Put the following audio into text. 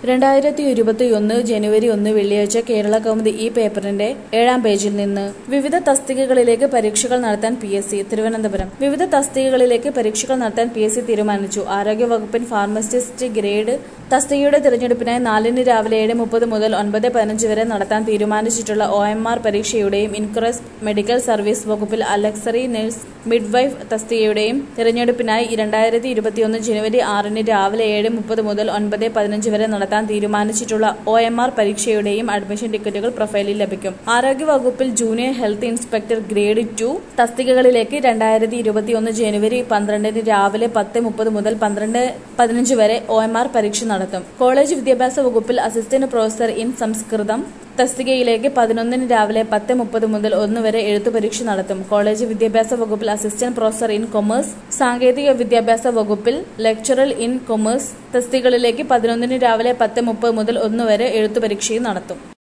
രണ്ടായിരത്തി ഇരുപത്തിയൊന്ന് ജനുവരി ഒന്ന് വെള്ളിയാഴ്ച കേരള കൗമുദി ഈ പേപ്പറിന്റെ ഏഴാം പേജിൽ നിന്ന് വിവിധ തസ്തികകളിലേക്ക് പരീക്ഷകൾ നടത്താൻ പി എസ് സി തിരുവനന്തപുരം വിവിധ തസ്തികകളിലേക്ക് പരീക്ഷകൾ നടത്താൻ പി എസ് സി തീരുമാനിച്ചു ആരോഗ്യ വകുപ്പിൻ ഫാർമസിസ്റ്റ് ഗ്രേഡ് തസ്തികയുടെ തിരഞ്ഞെടുപ്പിനായി നാലിന് രാവിലെ ഏഴ് മുപ്പത് മുതൽ ഒൻപത് പതിനഞ്ച് വരെ നടത്താൻ തീരുമാനിച്ചിട്ടുള്ള ഒ എം ആർ പരീക്ഷയുടെയും ഇൻക്വറസ് മെഡിക്കൽ സർവീസ് വകുപ്പിൽ അലക്സറി നഴ്സ് മിഡ്വൈഫ് തസ്തികയുടെയും തിരഞ്ഞെടുപ്പിനായി രണ്ടായിരത്തി ഇരുപത്തിയൊന്ന് ജനുവരി ആറിന് രാവിലെ ഏഴ് മുപ്പത് മുതൽ ഒൻപത് പതിനഞ്ച് വരെ നടത്താൻ തീരുമാനിച്ചിട്ടുള്ള ഒ എം ആർ പരീക്ഷയുടെയും അഡ്മിഷൻ ടിക്കറ്റുകൾ പ്രൊഫൈലിൽ ലഭിക്കും ആരോഗ്യ വകുപ്പിൽ junior health inspector grade two തസ്തികകളിലേക്ക് രണ്ടായിരത്തി ഇരുപത്തിയൊന്ന് ജനുവരി പന്ത്രണ്ടിന് രാവിലെ പത്ത് മുപ്പത് മുതൽ പന്ത്രണ്ട് പതിനഞ്ച് വരെ ഒ എം ആർ പരീക്ഷ നടത്തും കോളേജ് വിദ്യാഭ്യാസ വകുപ്പിൽ അസിസ്റ്റന്റ് പ്രൊഫസർ ഇൻ സംസ്കൃതം തസ്തികയിലേക്ക് പതിനൊന്നിന് രാവിലെ പത്ത് മുപ്പത് മുതൽ ഒന്ന് വരെ എഴുത്തു പരീക്ഷ നടത്തും കോളേജ് വിദ്യാഭ്യാസ വകുപ്പിൽ അസിസ്റ്റന്റ് പ്രൊഫസർ ഇൻ കൊമേഴ്സ് സാങ്കേതിക വിദ്യാഭ്യാസ വകുപ്പിൽ ലെക്ചറൽ ഇൻ കൊമേഴ്സ് തസ്തികകളിലേക്ക് പതിനൊന്നിന് രാവിലെ പത്ത് മുപ്പത് മുതൽ ഒന്ന് വരെ എഴുത്തു പരീക്ഷയും നടത്തും